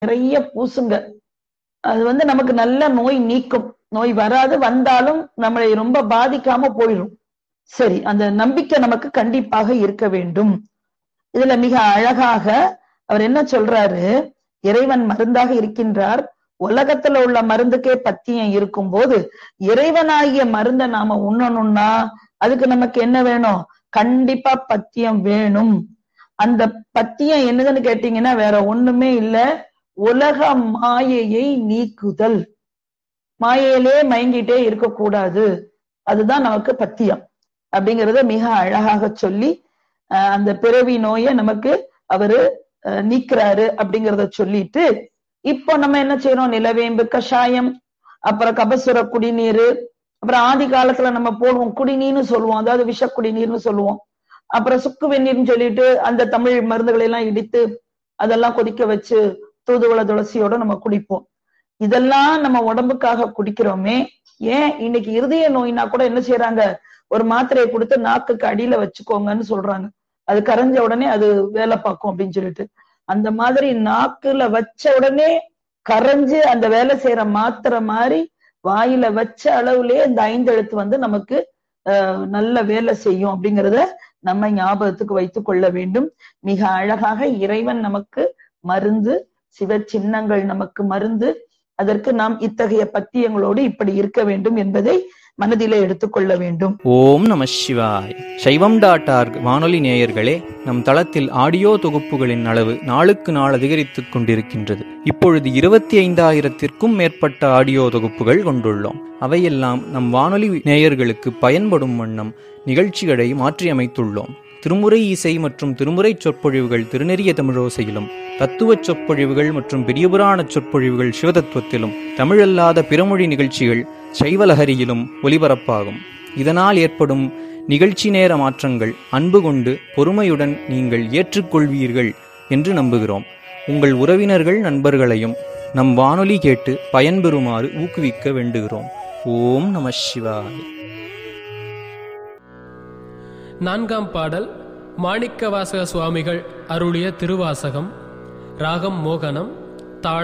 நிறைய பூசுங்க அது வந்து நமக்கு நல்ல நோய் நீக்கும் நோய் வராது வந்தாலும் நம்மளை ரொம்ப பாதிக்காம போயிடும் சரி அந்த நம்பிக்கை நமக்கு கண்டிப்பாக இருக்க வேண்டும் இதுல மிக அழகாக அவர் என்ன சொல்றாரு இறைவன் மருந்தாக இருக்கின்றார் உலகத்துல உள்ள மருந்துக்கே பத்தியம் இருக்கும் போது இறைவனாகிய மருந்தை நாம உண்ணணும்னா அதுக்கு நமக்கு என்ன வேணும் கண்டிப்பா பத்தியம் வேணும் அந்த பத்தியம் என்னதுன்னு கேட்டீங்கன்னா வேற ஒண்ணுமே இல்ல உலக மாயையை நீக்குதல் மாயையிலே மயங்கிட்டே இருக்கக்கூடாது அதுதான் நமக்கு பத்தியம் அப்படிங்கறத மிக அழகாக சொல்லி அந்த பிறவி நோயை நமக்கு அவரு நீக்கிறாரு அப்படிங்கறத சொல்லிட்டு இப்போ நம்ம என்ன செய்யறோம் நிலவேம்பு கஷாயம் அப்புறம் கபசுர குடிநீர் அப்புறம் ஆதி காலத்துல நம்ம போடுவோம் குடிநீர்னு சொல்லுவோம் அதாவது விஷ குடிநீர்னு சொல்லுவோம் அப்புறம் சுக்கு வெந்நீர்னு சொல்லிட்டு அந்த தமிழ் மருந்துகளை எல்லாம் இடித்து அதெல்லாம் கொதிக்க வச்சு தூதுவள துளசியோட நம்ம குடிப்போம் இதெல்லாம் நம்ம உடம்புக்காக குடிக்கிறோமே ஏன் இன்னைக்கு இருதய நோய்னா கூட என்ன செய்யறாங்க ஒரு மாத்திரையை கொடுத்து நாக்குக்கு அடியில வச்சுக்கோங்கன்னு சொல்றாங்க அது கரைஞ்ச உடனே அது வேலை பார்க்கும் அப்படின்னு சொல்லிட்டு அந்த மாதிரி நாக்குல வச்ச உடனே கரைஞ்சு அந்த வேலை செய்யற மாத்திரை மாதிரி வாயில வச்ச அளவுலயே இந்த ஐந்து எழுத்து வந்து நமக்கு நல்ல வேலை செய்யும் அப்படிங்கிறத நம்ம ஞாபகத்துக்கு வைத்துக் கொள்ள வேண்டும் மிக அழகாக இறைவன் நமக்கு மருந்து சிவ சின்னங்கள் நமக்கு மருந்து அதற்கு நாம் இத்தகைய பத்தியங்களோடு இப்படி இருக்க வேண்டும் என்பதை மனதிலே எடுத்துக்கொள்ள வேண்டும் ஓம் நம சிவாய் சைவம் டாட் ஆர்க் வானொலி நேயர்களே நம் தளத்தில் ஆடியோ தொகுப்புகளின் அளவு நாளுக்கு நாள் அதிகரித்துக் கொண்டிருக்கின்றது இப்பொழுது இருபத்தி ஐந்தாயிரத்திற்கும் மேற்பட்ட ஆடியோ தொகுப்புகள் கொண்டுள்ளோம் அவையெல்லாம் நம் வானொலி நேயர்களுக்கு பயன்படும் வண்ணம் நிகழ்ச்சிகளை மாற்றியமைத்துள்ளோம் திருமுறை இசை மற்றும் திருமுறை சொற்பொழிவுகள் திருநெறிய தமிழோசையிலும் தத்துவ சொற்பொழிவுகள் மற்றும் பெரியபுராண சொற்பொழிவுகள் சிவதத்துவத்திலும் தமிழல்லாத பிறமொழி நிகழ்ச்சிகள் சைவலஹரியிலும் ஒலிபரப்பாகும் இதனால் ஏற்படும் நிகழ்ச்சி நேர மாற்றங்கள் அன்பு கொண்டு பொறுமையுடன் நீங்கள் ஏற்றுக்கொள்வீர்கள் என்று நம்புகிறோம் உங்கள் உறவினர்கள் நண்பர்களையும் நம் வானொலி கேட்டு பயன்பெறுமாறு ஊக்குவிக்க வேண்டுகிறோம் ஓம் நம சிவாய நான்காம் பாடல் மாணிக்கவாசக சுவாமிகள் அருளிய திருவாசகம் ராகம் மோகனம்